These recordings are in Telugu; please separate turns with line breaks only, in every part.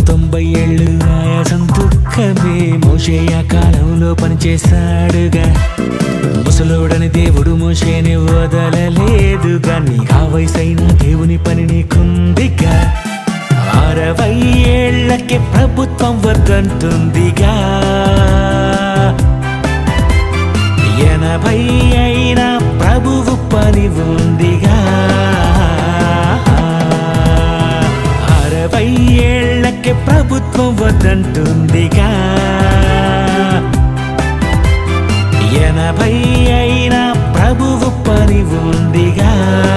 తొంభై ఏళ్ళు ఆయాసం దుఃఖమే మోషేయ కాలంలో పనిచేశాడుగా ముసలోడని దేవుడు మోషేని వదలలేదుగా నీకా వయసైన దేవుని పని నీకుందిగా అరవై ఏళ్లకి ప్రభుత్వం వద్దంటుందిగా ఎనభై అయినా ప్రభువు పని ఉందిగా అరవై ఏళ్లకి ప్రభుత్వం వద్దంటుందిగా ఎనభై అయినా ప్రభువు పని ఉందిగా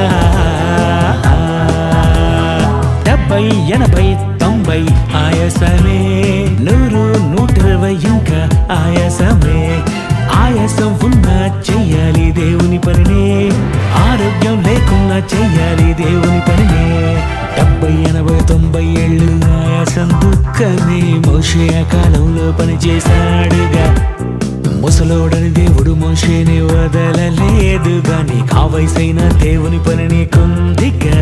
డెబ్బై ఎనభై తొంభై ఆయాసమే నూరు నూట ఇరవై ఇంకా ఆయాసమే ఆయాసం ఉన్నా చెయ్యాలి దేవుని పనినే ఆరోగ్యం లేకున్నా చెయ్యాలి దేవుని పనినే డెబ్బై ఎనభై తొంభై ఏళ్ళు ఆయాసం దుఃఖమే మోషే ఆ కాలంలో పనిచేశాడుగా ముసలోడని దేవుడు మోషేని వదలలేదుగా నీ కావయసైన దేవుని పని నీకుందిగా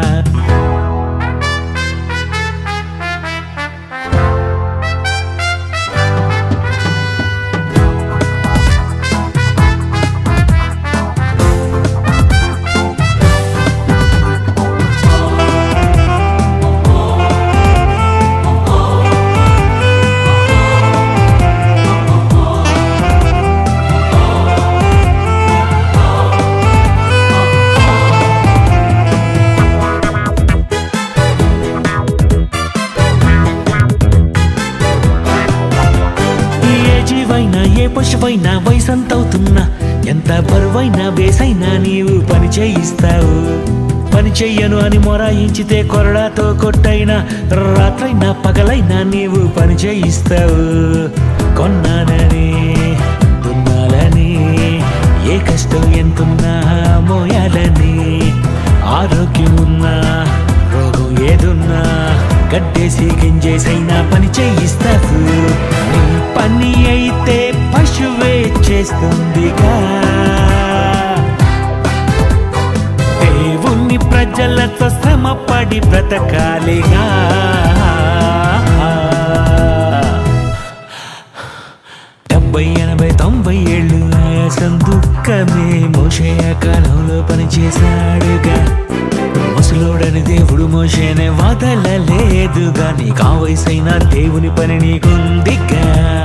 ఏ జీవైనా ఏ పశువైనా వయసంతవుతున్నా ఎంత బరువైనా వేసైనా నీవు పని చేయిస్తావు పని చెయ్యను అని మొరాయించితే కొరడాతో కొట్టైనా రాత్రైనా పగలైనా నీవు పని చేయిస్తావు కొన్నానని దున్నాలని ఏ కష్టం ఎంతున్నా మోయాలని ఆరోగ్యం ఉన్నా రోగం ఏదున్నా గడ్డేసి గింజేసైనా పని చేయిస్తావు నీ పని అయితే పశువే చేస్తుందిగా దేవుని ప్రజలతో శ్రమ పడి బ్రతకాలిగా డెబ్బై ఎనభై తొంభై ఏళ్ళు ఆయాసం దుఃఖమే మోషేయ కాలంలో పనిచేశాడుగా ముసలోడని దేవుడు మోషేనే వదలలేదుగా నీ కావయసైన దేవుని పని నీకుందిగా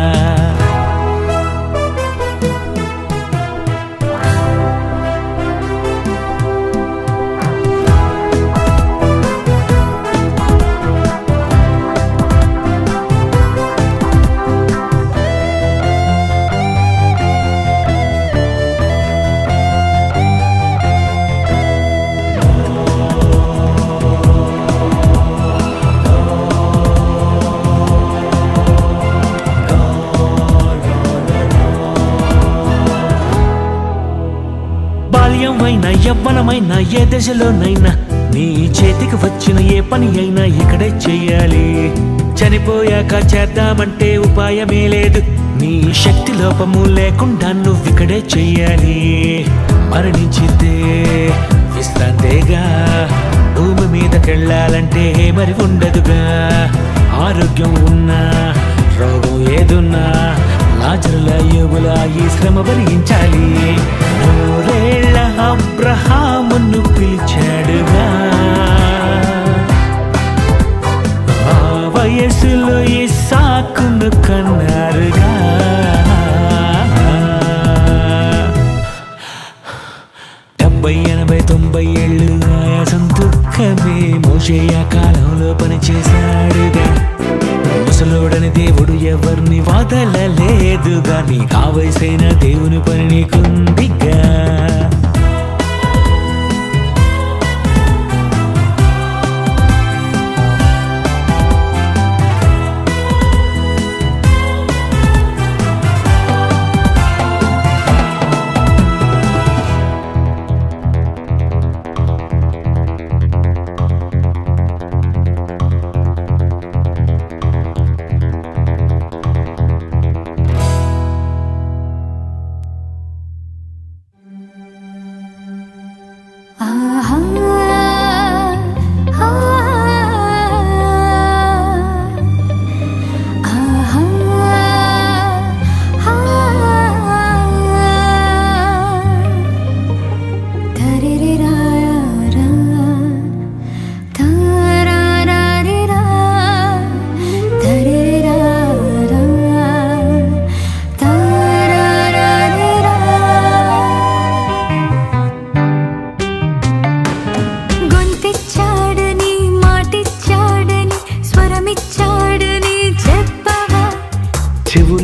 బాల్యం అయినా యవ్వనమైనా ఏ దశలోనైనా నీ చేతికి వచ్చిన ఏ పని అయినా ఇక్కడే చెయ్యాలి చనిపోయాక చేద్దామంటే ఉపాయమే లేదు నీ శక్తి లోపము లేకుండా నువ్వు ఇక్కడే చెయ్యాలి మరణించితే విశ్రాంతేగా భూమి మీదకెళ్ళాలంటే మరి ఉండదుగా ఆరోగ్యం ఉన్నా రోగం ఏదున్నా లాజరుల యోగుల ఈ శ్రమ భరించాలి నూరేళ్ల అబ్రహామును పిలిచాడుగా ఆ వయసులో ఇసాకును కన్నారుగా డెబ్బై ఎనభై తొంభై ఏళ్ళు ఆయాసం దుఃఖమే మోషేయ కాలంలో పనిచేశాడుగా ముసలోడని దేవుడు ఎవరిని వదలలేదుగా నీ కావలసిన దేవుని పని నీకుందిగా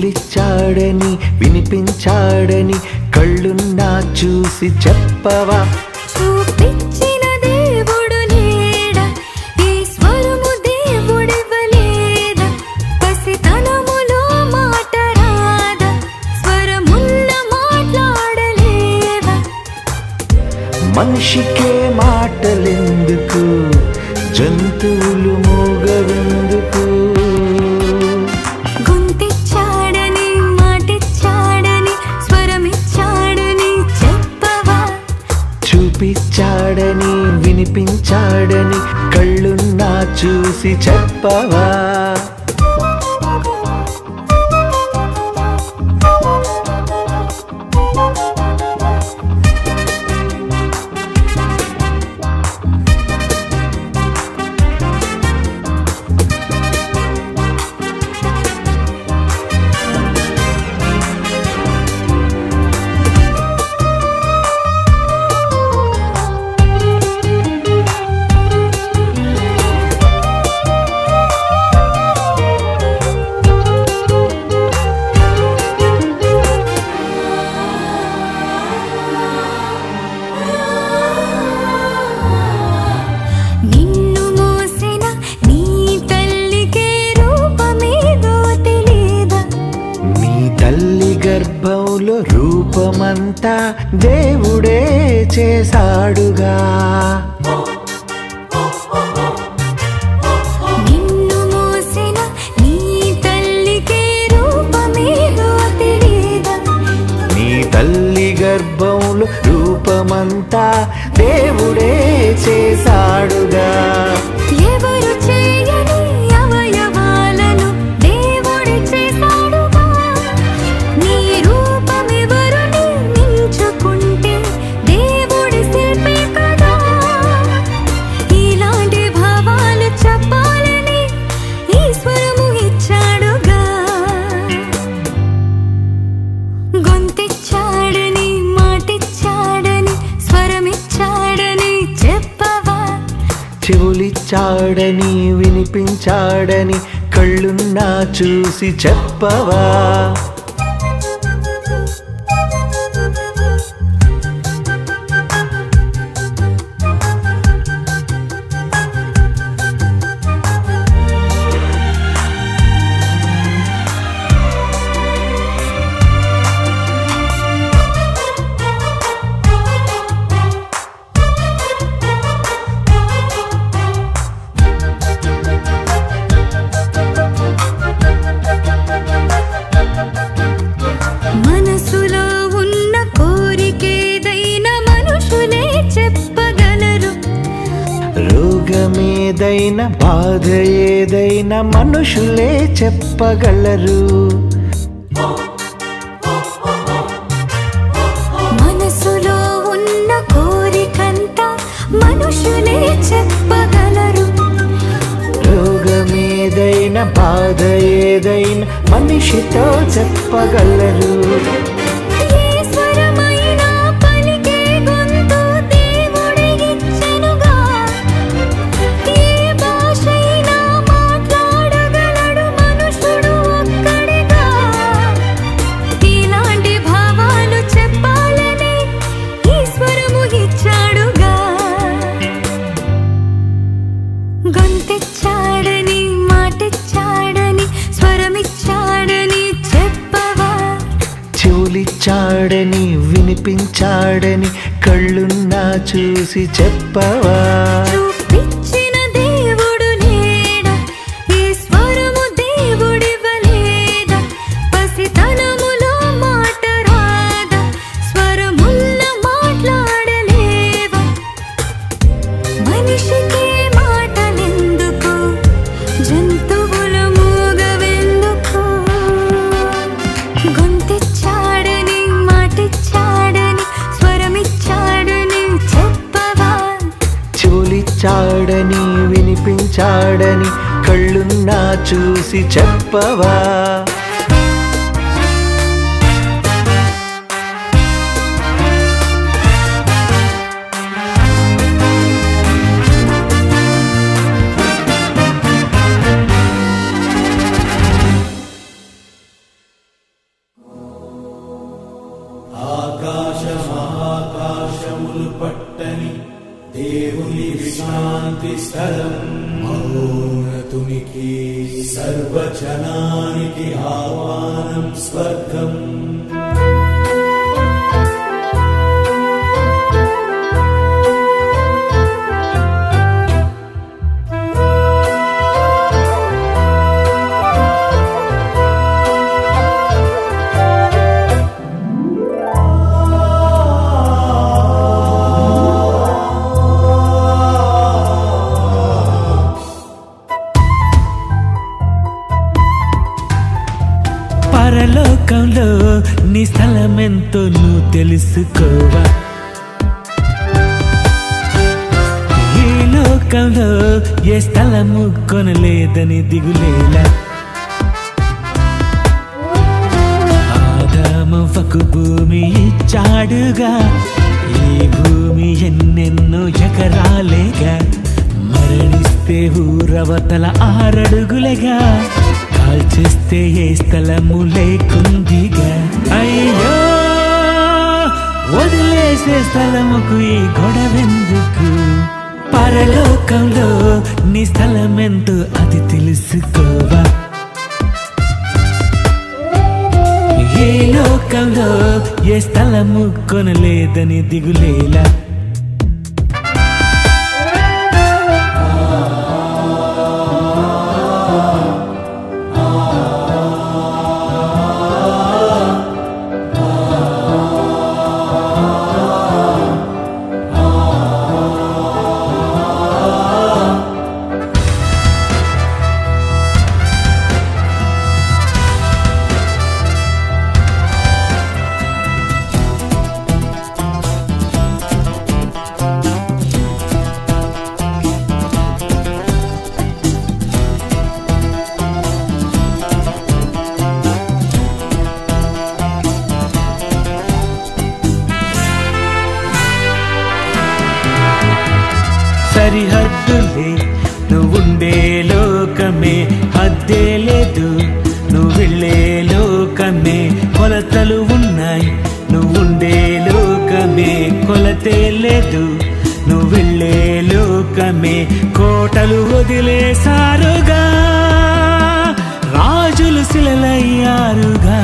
చెవులిచ్చాడని వినిపించాడని కళ్ళున్నా చూసి చెప్పవా
చూపించిన దేవుడు లేడా ఈశ్వరము దేవుడివ్వలేదా పసితనములో మాట రాదా స్వరమున్న మాట్లాడలేవా
మనిషికే మాటలెందుకు జంతువులు మూగవెందుకు
గొంతిచ్చాడని మాటిచ్చాడని స్వరమిచ్చాడని చెప్పవా
చూపించాడని వినిపించాడని కళ్ళున్నా చూసి చెప్పవా
నిన్ను మోసిన నీ తల్లికే రూపమేదో తెలీదా
నీ తల్లి గర్భంలో రూపమంతా దేవుడే చేశాడుగా
నిన్ను మోసిన నీ తల్లికే రూపమేదో తెలీదా
నీ తల్లి గర్భంలో రూపమంతా దేవుడే చేశాడుగా
ఎవరు చేయని అవయవాలను దేవుడి చేశాడుగా నీ రూపమెవరు నిర్మించుకుంటే దేవుడి శిల్పే కదా ఇలాంటి భావాలు చెప్పాలని ఈశ్వరము ఇచ్చాడుగా గొంతిచ్చాడని మాటిచ్చాడని స్వరమిచ్చాడని చెప్పవా
చెవులిచ్చాడని వినిపించాడని కళ్ళున్నా చూసి చెప్పవా
మనసులో ఉన్న కోరికేదైనా మనుషులే చెప్పగలరు
రోగమేదైనా బాధ ఏదైనా మనుషులే చెప్పగలరు
మనసులో ఉన్న కోరికంతా మనుషులే చెప్పగలరు
రోగమేదైనా బాధ ఏదైనా మనిషితో చెప్పగలరు
ఏ స్వరమైనా పలికే గొంతు దేవుడికిచ్చెనుగా. ఏ భాషైనా మాట్లాడగలడు మనుషుడు ఒక్కడిగా. ఇలాంటి భావాలు చెప్పాలని ఈశ్వరము ఇచ్చాడుగా గొంతిచ్చాడని మాటిచ్చాడని స్వరమిచ్చాడని చెప్పవా
చెవులిచ్చాడని వినిపించాడని కళ్ళున్నా చూసి చెప్పవా
చూపించిన దేవుడు లేడా ఈశ్వరము దేవుడివ్వలేదా పసితనములో మాట రాదా స్వరమున్న మాట్లాడలేవా మనిషికే మాటలెందుకు జంతువుల మూగవెందుకు గొంతిచ్చాడని మాటిచ్చాడని స్వరమిచ్చాడని చెప్పవా
చెవులిచ్చాడని వినిపించాడని కళ్ళున్నా చూసి చెప్పవా
స్థలం మహోన్నతునికి సర్వజనానికి ఆహ్వానం స్వర్గం
పరలోకంలో నీ స్థలమెంతో నువ్వు తెలుసుకోవా ఈ లోకంలో ఏ స్థలము కొనలేదని దిగులేలా ఆదామవ్వకు భూమి ఇచ్చాడుగా ఈ భూమి ఎన్నెన్నో ఎకరాలేగా మరణిస్తే ఊరవతల ఆరడుగులేగా కాల్చేస్తే ఏ స్థలము లేకుందిగా అయ్యో వదిలేసే స్థలముకు ఈ గొడవెందుకు పరలోకంలో నీ స్థలమెంతో అది తెలుసుకోవా ఏ లోకంలో ఏ స్థలము కొనలేదని దిగులేలా సరిహద్దులే నువ్వుండే లోకమే హద్దే లేదు నువ్వు వెళ్ళే లోకమే కొలతలు ఉన్నాయి నువ్వుండే లోకమే కొలతే లేదు నువ్వు వెళ్ళే లోకమే కోటలు వదిలేసారుగా రాజులు శిలలయ్యారుగా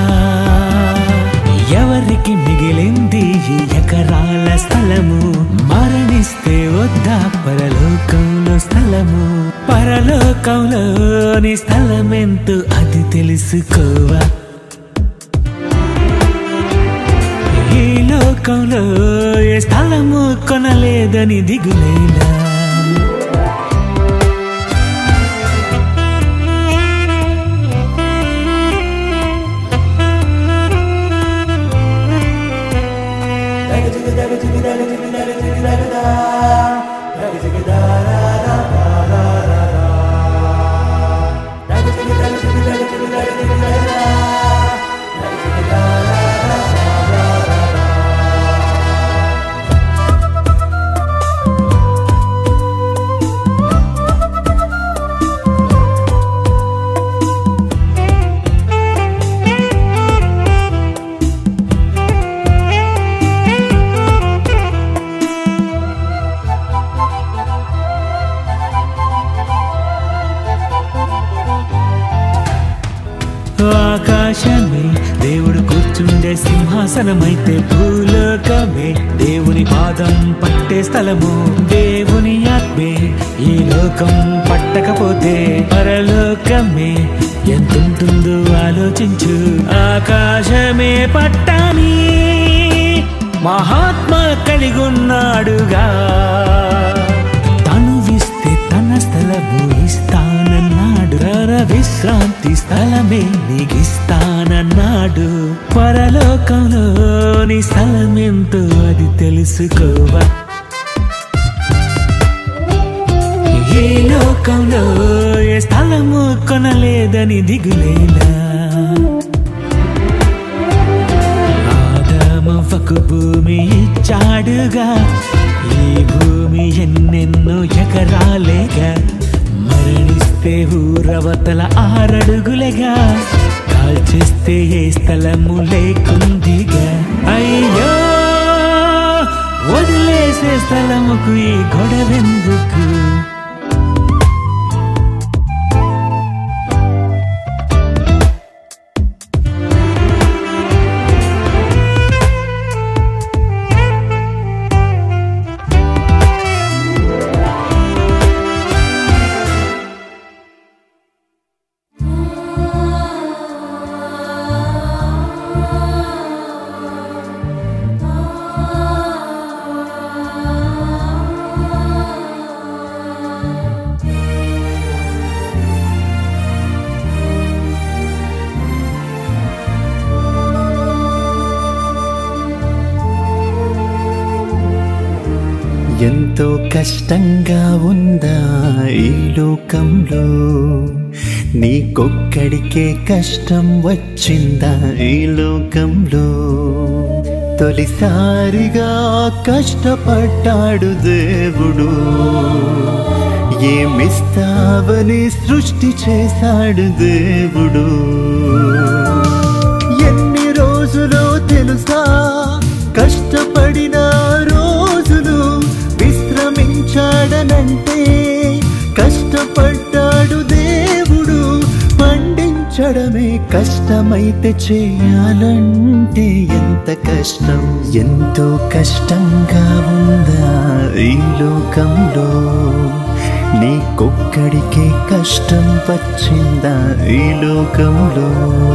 ఎవరికి మిగిలింది ఈ ఎకరాల స్థలము మరణిస్తే వద్దా పరలోకంలో స్థలము పరలోకంలోని స్థలమెంతో అది తెలుసుకోవా ఈ లోకంలో ఏ స్థలము కొనలేదని దిగులేలా ఆకాశమే దేవుడు కూర్చుండే సింహాసనమైతే భూలోకమే దేవుని పాదం పట్టే స్థలము దేవుని ఆత్మే ఈ లోకం పట్టకపోతే పరలోకమే ఎంతుంటుందో ఆలోచించు ఆకాశమే పట్టాని మహాత్మా కలిగున్నాడుగా తనువిస్తే తన స్థలము ఇస్తానన్నాడు రర విశ్రాంతి స్థలమే నీకిస్తానన్నాడు పరలోకంలోని స్థలమెంతో అది తెలుసుకోవా ఏ లోకంలో ఏ స్థలము కొనలేదని దిగులేలా ఆదామవ్వకు భూమి ఇచ్చాడుగా ఈ భూమి ఎన్నెన్నో ఎకరాలేగా మరణిస్తే ఊరవతల ఆరడుగులేగా కాల్చేస్తే ఏ స్థలము లేకుందిగా అయ్యో వదిలేసే స్థలముకు ఈ గొడవెందుకు
ఎంతో కష్టంగా ఉందా ఈ లోకంలో నీకొక్కడికే కష్టం వచ్చిందా ఈ లోకంలో తొలిసారిగా కష్టపడ్డాడు దేవుడు ఏమిస్తావని సృష్టి చేశాడు దేవుడు ఎన్ని రోజులో తెలుసా కష్టపడిన రోజులు విశ్రమించాడనంటే కష్టపడ్డాడు దేవుడు పండించడమే కష్టమైతే చేయాలంటే ఎంత కష్టం ఎంతో కష్టంగా ఉందా ఈ లోకంలో నీకొక్కడికే కష్టం వచ్చిందా ఈ లోకంలో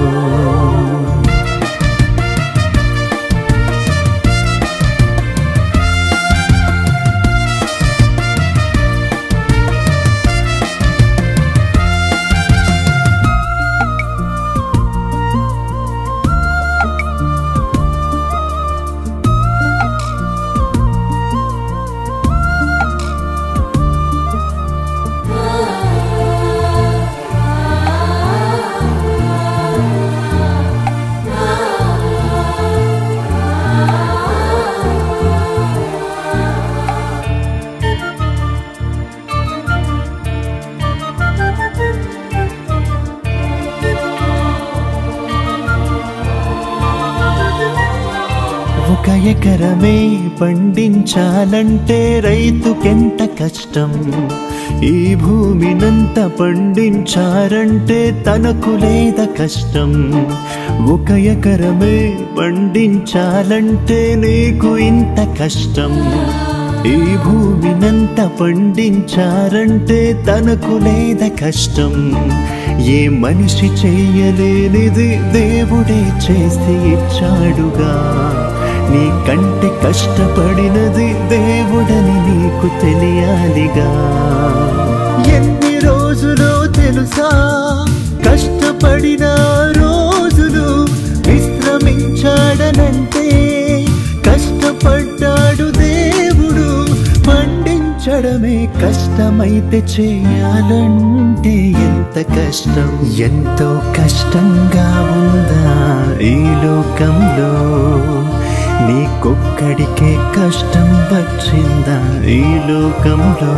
ఒక ఎకరమే పండించాలంటే రైతుకెంత కష్టం ఈ భూమినంత పండించారంటే తనకు లేద కష్టం ఒక ఎకరమే పండించాలంటే నీకు ఇంత కష్టం ఈ భూమినంత పండించారంటే తనకు లేద కష్టం ఏ మనిషి చేయలేనిది దేవుడే చేసి ఇచ్చాడుగా నీ కంటే కష్టపడినది దేవుడని నీకు తెలియాలిగా ఎన్ని రోజులో తెలుసా కష్టపడిన రోజులు విశ్రమించాడనంటే కష్టపడ్డాడు దేవుడు పండించడమే కష్టమైతే చేయాలంటే ఎంత కష్టం ఎంతో కష్టంగా ఉందా ఈ లోకంలో నీకొక్కడికే కష్టం వచ్చిందా ఈ లోకంలో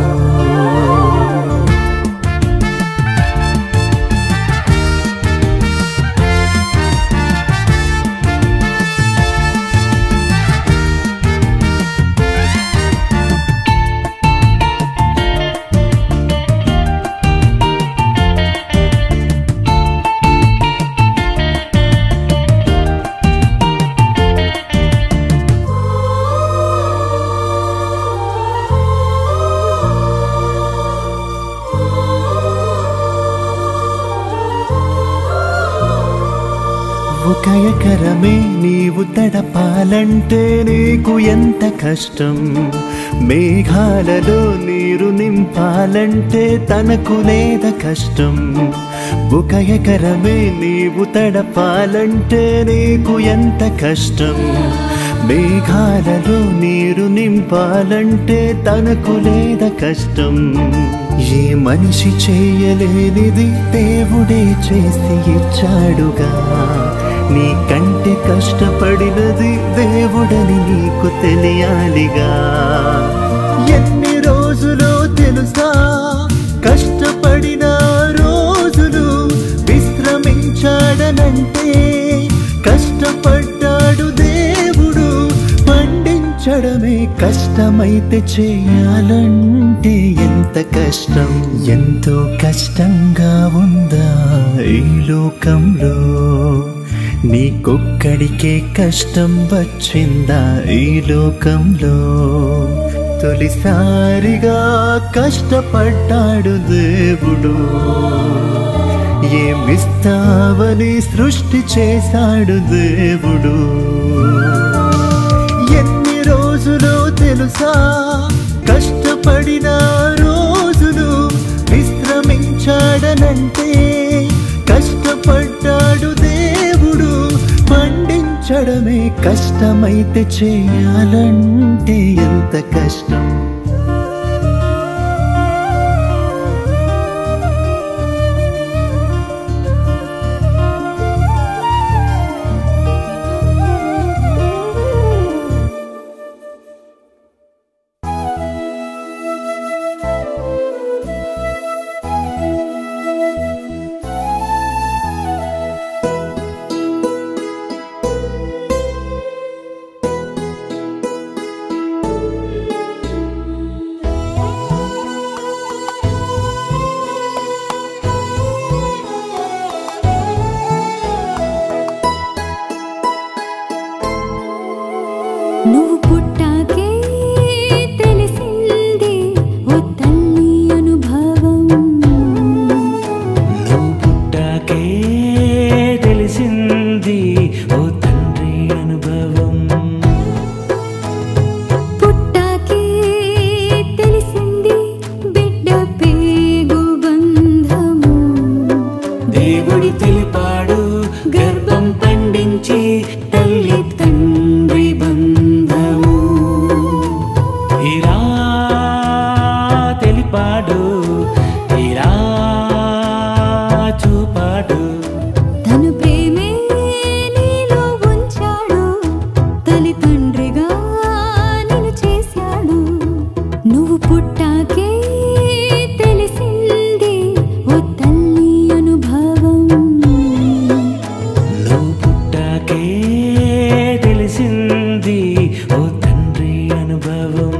ఒక ఎకరమే నీవు తడపాలంటే నీకు ఎంత కష్టం మేఘాలలో నీరు నింపాలంటే తనకు లేద కష్టం ఒక ఎకరమే నీవు తడపాలంటే నీకు ఎంత కష్టం మేఘాలలో నీరు నింపాలంటే తనకు లేద కష్టం ఏ మనిషి చేయలేనిది దేవుడే చేసి ఇచ్చాడుగా నీ కంటే కష్టపడినది దేవుడని నీకు తెలియాలిగా ఎన్ని రోజులో తెలుసా కష్టపడిన రోజులు విశ్రమించాడనంటే కష్టపడ్డాడు దేవుడు పండించడమే కష్టమైతే చేయాలంటే ఎంత కష్టం ఎంతో కష్టంగా ఉందా ఈ లోకంలో నీకొక్కడికే కష్టం వచ్చిందా ఈ లోకంలో తొలిసారిగా కష్టపడ్డాడు దేవుడు ఏమిస్తావని సృష్టి చేశాడు దేవుడు ఎన్ని రోజులో తెలుసా కష్టపడిన రోజులు విశ్రమించాడనంటే కష్టపడ్డాడు దేవుడు పండించడమే కష్టమైతే చేయాలంటే ఎంత కష్టం
పుట్టాకే తెలిసింది ఓ తండ్రి అనుభవం
పుట్టాకే తెలిసింది బిడ్డ పేగు బంధము
దేవుడు తెలిపాడు గర్భం పండించి తల్లి తండ్రి బంధము ఇలా తెలిపాడు ఇలా చూపాడు
తను ప్రేమే నీలో ఉంచాడు తల్లి తండ్రిగా నిన్ను చేశాడు నువ్వు పుట్టాకే తెలిసింది ఓ తల్లి అనుభవం
నువ్వు పుట్టాకే తెలిసింది ఓ తండ్రి అనుభవం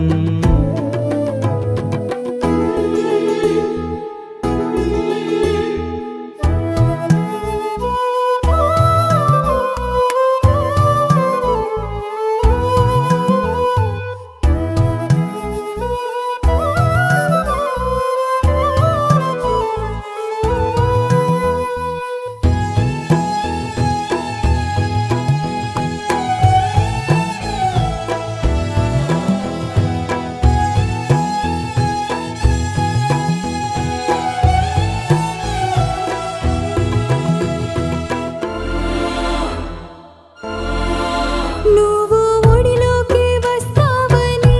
నువ్వు ఒడిలోకి వస్తావని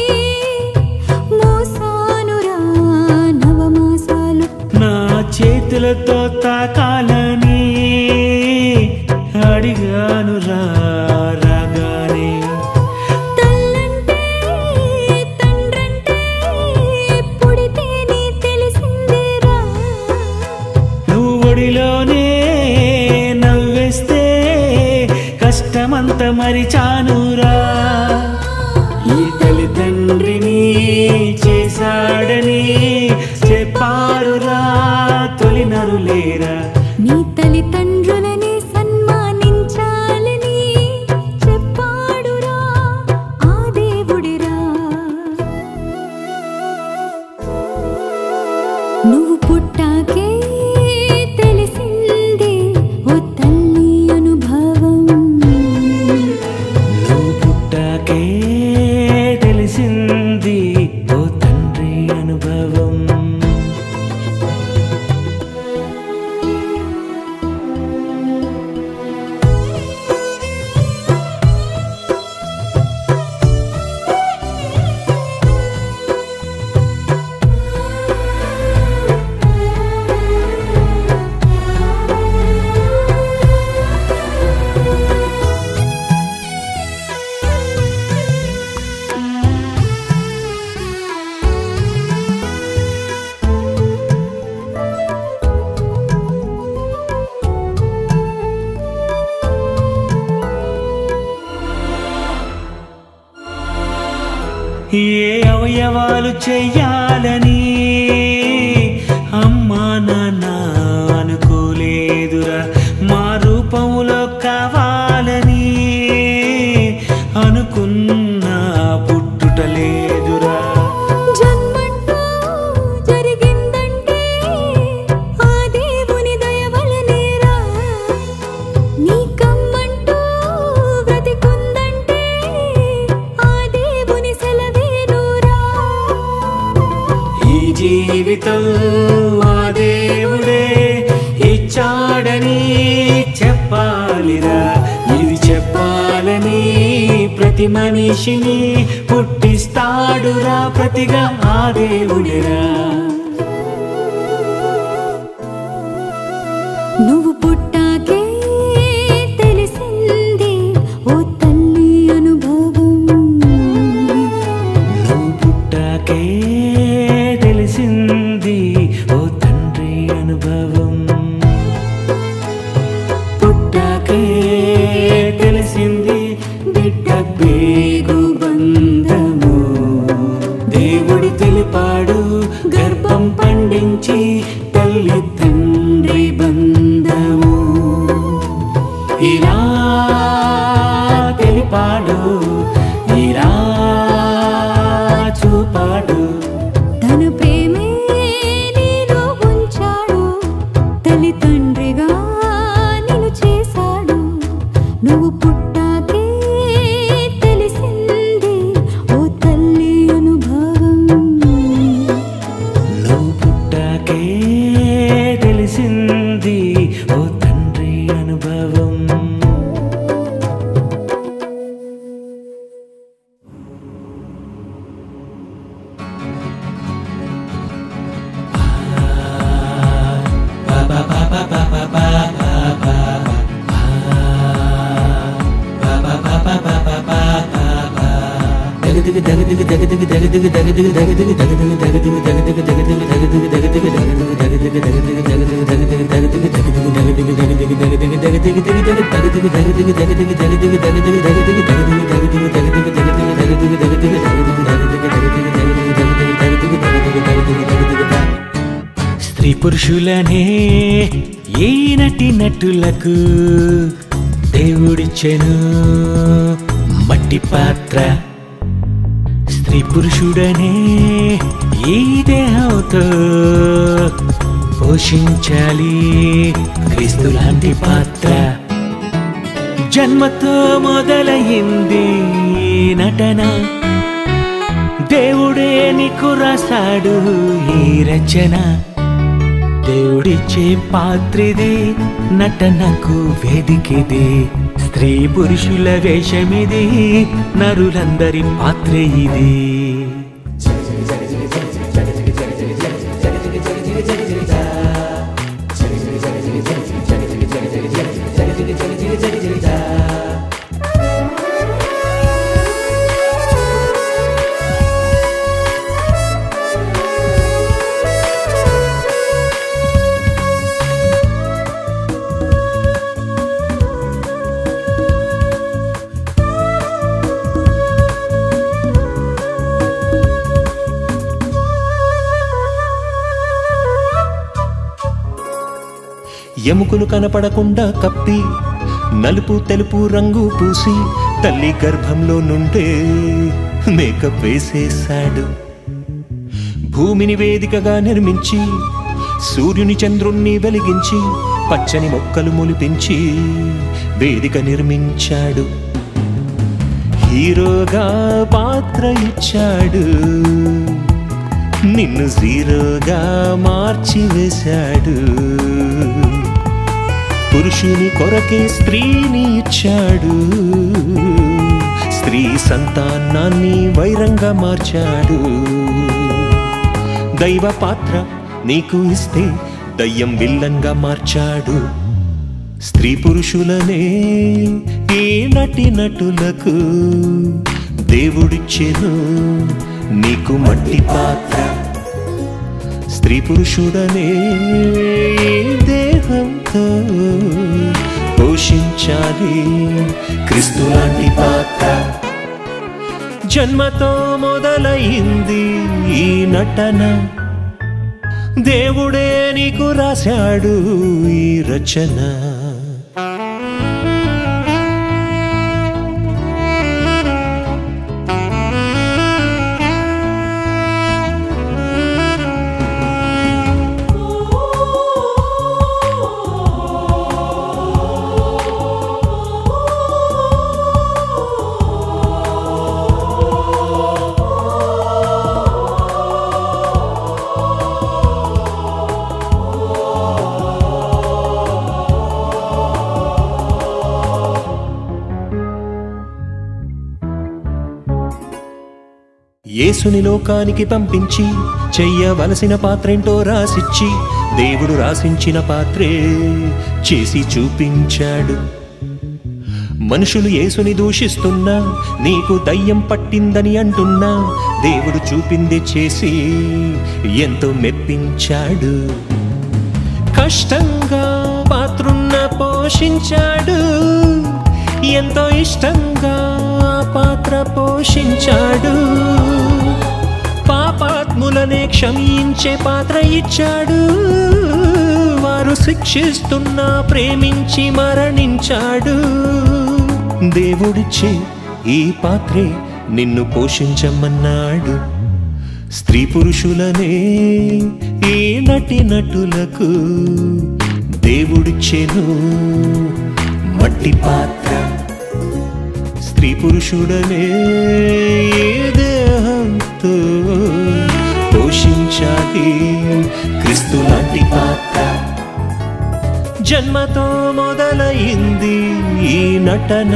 మోసానురా నవమాసాలు
నా చేతులతో తాకాలని అడిగాను రా రాగానే
తల్లంటే తండ్రంటే పుడితేనే తెలిసిందిరా
నువ్వు ఒడిలోనే నవ్వేస్తే కష్టమంత మరిచానురా ఈ తల్లిదండ్రిని చేశాడని చెప్పారురా తొలినరులేరా
నీ తల్లిదండ్రులని సన్మానించాలని చెప్పాడురా ఆ దేవుడిరా నువ్వు పుట్టాకే తెలిసింది ఓ తల్లి అనుభవం
నువ్వు పుట్టాకే తెలిసింది ఓ తండ్రి అనుభవం ఏ అవయవాలు చెయ్యాలని అమ్మా నాన్న అనుకోలేదురా మా రూపములో కావాలని అనుకున్నా పుట్టుటలేదురా
జన్మంటూ జరిగిందంటే ఆ దేవుని దయ వలనేరా నీ కమ్మంటూ బ్రతికుందంటే ఆ దేవుని సెలవేనురా
ఈ జీవితం ఆ దేవుడే ఇచ్చాడని చెప్పాలిరా ఇది చెప్పాలని ప్రతి మనిషిని పుట్టిస్తాడురా ప్రతిగా ఆ దేవుడిరా
నువ్వు పుట్టాకే తెలిసింది ఓ తల్లి అనుభవం
నువ్వు పుట్టాకే తెలిసింది ఓ తండ్రి అనుభవం పుట్టాకే తెలిసింది బిడ్డ పేగు బంధము దేవుడు తెలిపాడు గర్భం పండించి తల్లి తండ్రి బంధము ఇలా తెలిపాడు ఇలా చూపాడు
తన ప్రేమే నీలో ఉంచాడు తల్లిదండ్రులు తండ్రిగా నిన్ను చేశాడు నువ్వు పుట్టాకే తెలిసింది ఓ తల్లి అనుభవం
నువ్వు పుట్టాకే తెలిసింది ఓ తండ్రి అనుభవం స్త్రీ పురుషులనే ఏ నటి నటులకు దేవుడిచ్చెను మట్టి పాత్ర స్త్రీ పురుషుడనే ఈ దేహంతో పోషించాలి క్రీస్తు లాంటి పాత్ర జన్మతో మొదలయింది ఈ నటన దేవుడే నీకు రాశాడు ఈ రచన దేవుడిచ్చే పాత్రిది నటనకు వేదికిది స్త్రీ పురుషుల వేషమిది నరులందరి పాత్ర ఇది
ఎముకలు కనపడకుండా కప్పి నలుపు తెలుపు రంగు పూసి తల్లి గర్భంలో నుండే మేకప్ వేసేశాడు భూమిని వేదికగా నిర్మించి సూర్యుని చంద్రుణ్ణి వెలిగించి పచ్చని మొక్కలు మొలిపించి వేదిక నిర్మించాడు హీరోగా పాత్ర ఇచ్చాడు నిన్ను జీరోగా మార్చి వేశాడు పురుషుని కొరకే స్త్రీని ఇచ్చాడు స్త్రీ సంతానాన్ని వైరంగా మార్చాడు దైవ పాత్ర నీకు ఇస్తే దయ్యం విల్లన్గా మార్చాడు స్త్రీ పురుషులనే ఈ నటి నటులకు దేవుడిచ్చెను నీకు మట్టి పాత్ర స్త్రీ పురుషుడనే ఈ దేహంతో పోషించాలి క్రిస్తు లాంటి పాత్ర జన్మతో మొదలయింది ఈ నటన దేవుడే నీకు రాశాడు ఈ రచన యేసుని లోకానికి పంపించి చెయ్యవలసిన పాత్రేంటో రాసిచ్చి దేవుడు రాసించిన పాత్రే చేసి చూపించాడు మనుషులు యేసుని దూషిస్తున్నా నీకు దయ్యం పట్టిందని అంటున్నా దేవుడు చూపింది చేసి ఎంతో మెప్పించాడు కష్టంగా పాత్రున్న పోషించాడు ఎంతో ఇష్టంగా ఆ పాత్ర పోషించాడు పాపాత్ములనే క్షమించే పాత్ర ఇచ్చాడు వారు శిక్షిస్తున్నా ప్రేమించి మరణించాడు దేవుడిచ్చే ఈ పాత్రే నిన్ను పోషించమన్నాడు స్త్రీ పురుషులనే ఈ నటి నటులకు దేవుడిచ్చెను మట్టి పాత్ర స్త్రీ పురుషుడనే ఏ దేహంతో పోషించాలి క్రిస్తు లాంటి పాత్ర జన్మతో మొదలయింది ఈ నటన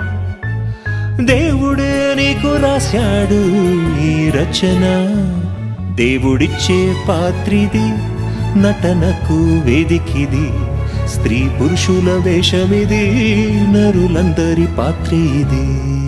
దేవుడే నీకు రాశాడు ఈ రచన దేవుడిచ్చే పాత్రిది నటనకు వేదికిది స్త్రీ పురుషుల వేషమిది నరులందరి పాత్ర ఇది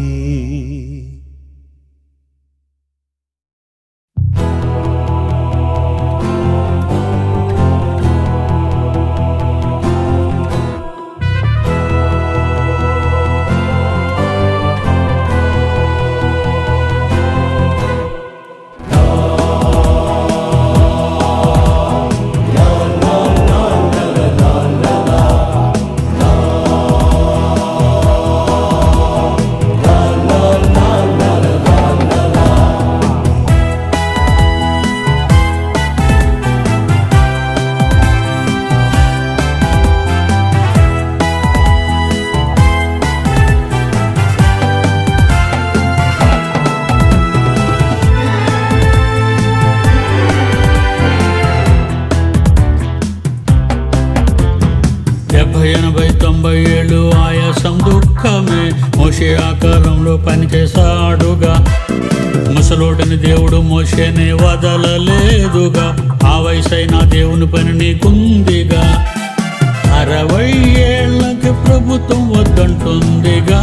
డెబ్బై ఎనభై తొంభై ఏళ్ళు ఆయాసం దుఃఖమే మోషే ఆకారంలో పనిచేశాడుగా ముసలోడిని దేవుడు మోషేనే వదలలేదుగా ఆ వయసైన దేవుని పని నీకుందిగా అరవై ఏళ్ళకి ప్రభుత్వం వద్దంటుందిగా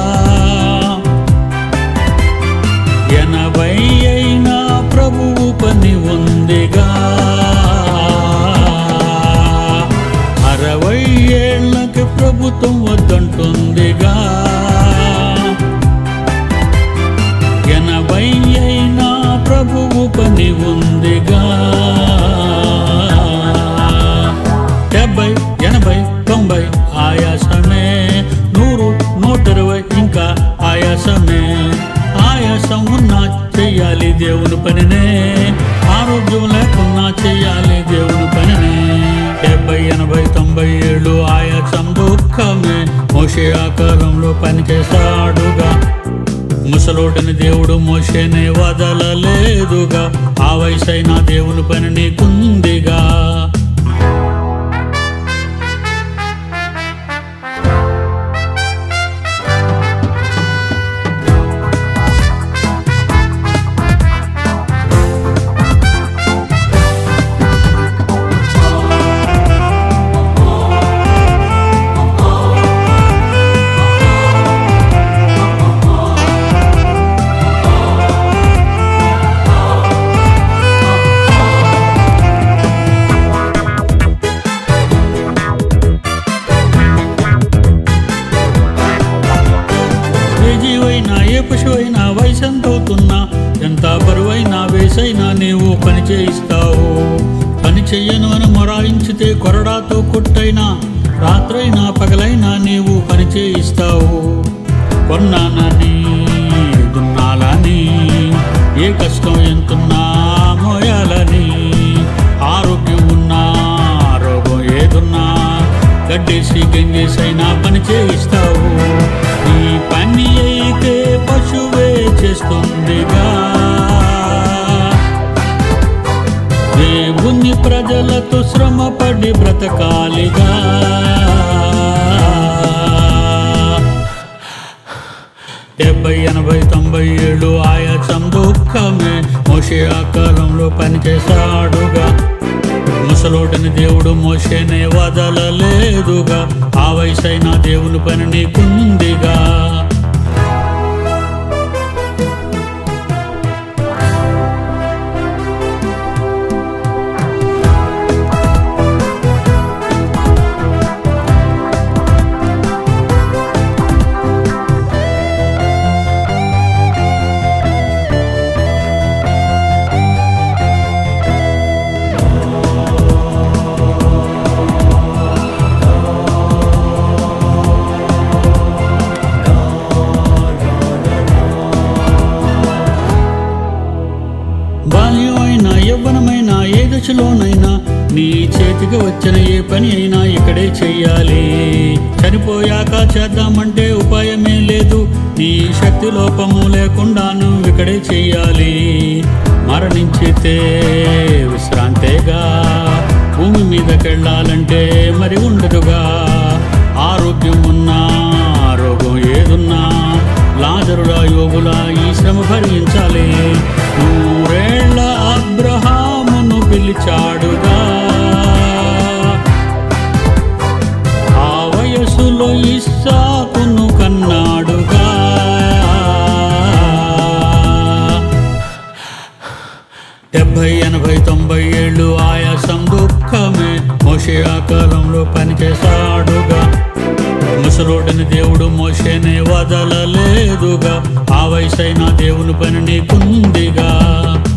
ఎనభై అయినా ప్రభువు పని ఉందిగా అరవై ఏళ్ళకి ప్రభుత్వం వద్దంటుందిగా ఎనభై అయినా ప్రభువు పని ఉందిగా డెబ్బై ఎనభై తొంభై ఆయాసమే నూరు నూట ఇరవై ఇంకా ఆయాసమే ఆయాసం ఉన్నా చెయ్యాలి దేవుని పనినే ఆరోగ్యం లేకున్నా చెయ్యాలి దేవుని పనినే డెబ్బై ఎనభై తొంభై ఏళ్ళు ఆయాసం దుఃఖమే మోషే ఆకారంలో పనిచేశాడుగా ముసలోడిని దేవుడు మోషేనే వదలలేదుగా ఆ వయసైన దేవుని పని నీకుందిగా ఏ జీవైనా ఏ పశువైనా వయసెంతవుతున్నా ఎంత బరువైనా వేసైనా నీవు పని చేయిస్తావు పని చెయ్యను అని మొరాయించితే కొరడాతో కొట్టైనా రాత్రైనా పగలైనా నీవు పని చేయిస్తావు కొన్నానని దున్నాలని ఏ కష్టం ఎంతున్నా మోయాలని ఆరోగ్యం ఉన్నా రోగం ఏదున్నా గడ్డేసి గంగేసైనా పని చేయిస్తావు ఈ పని అయితే పశువే చేస్తుందిగా దేవుని ప్రజలతో శ్రమపడి బ్రతకాలిగా డెబ్బై ఎనభై తొంభై ఏళ్ళు ఆయాసం దుఃఖమే మోషే ఆకాలంలో పనిచేశాడుగా ముసలోడిని దేవుడు మోషేనే వదలలేదుగా ఆ వయసైన దేవుని పని నీకుందిగా బాల్యమైనా యవ్వనమైనా ఏ దశలోనైనా నీ చేతి బ్రతికి వచ్చిన ఏ పని అయినా ఇక్కడే చెయ్యాలి చనిపోయాక చేద్దామంటే ఉపాయమే లేదు నీ శక్తి లోపము లేకుండా నువ్వు ఇక్కడే చెయ్యాలి మరణించితే విశ్రాంతేగా భూమి మీదకెళ్ళాలంటే మరి ఉండదుగా ఆరోగ్యం ఉన్నా రోగం ఏదున్నా లాజరుడా యోగులా ఈ శ్రమ భరించాలి నూరేళ్ల అబ్రహామును పిలిచాడుగా ఆ వయసులో ఇస్సాకును కన్నాడుగా డెబ్బై ఎనభై తొంభై ఏళ్ళు ఆయాసం దుఃఖమే మోషే ఆ కాలంలో పనిచేశాడుగా ముసలోడని దేవుడు మోషేనే వదలలేదుగా ఆ వయసైన దేవుని పని నీకుందిగా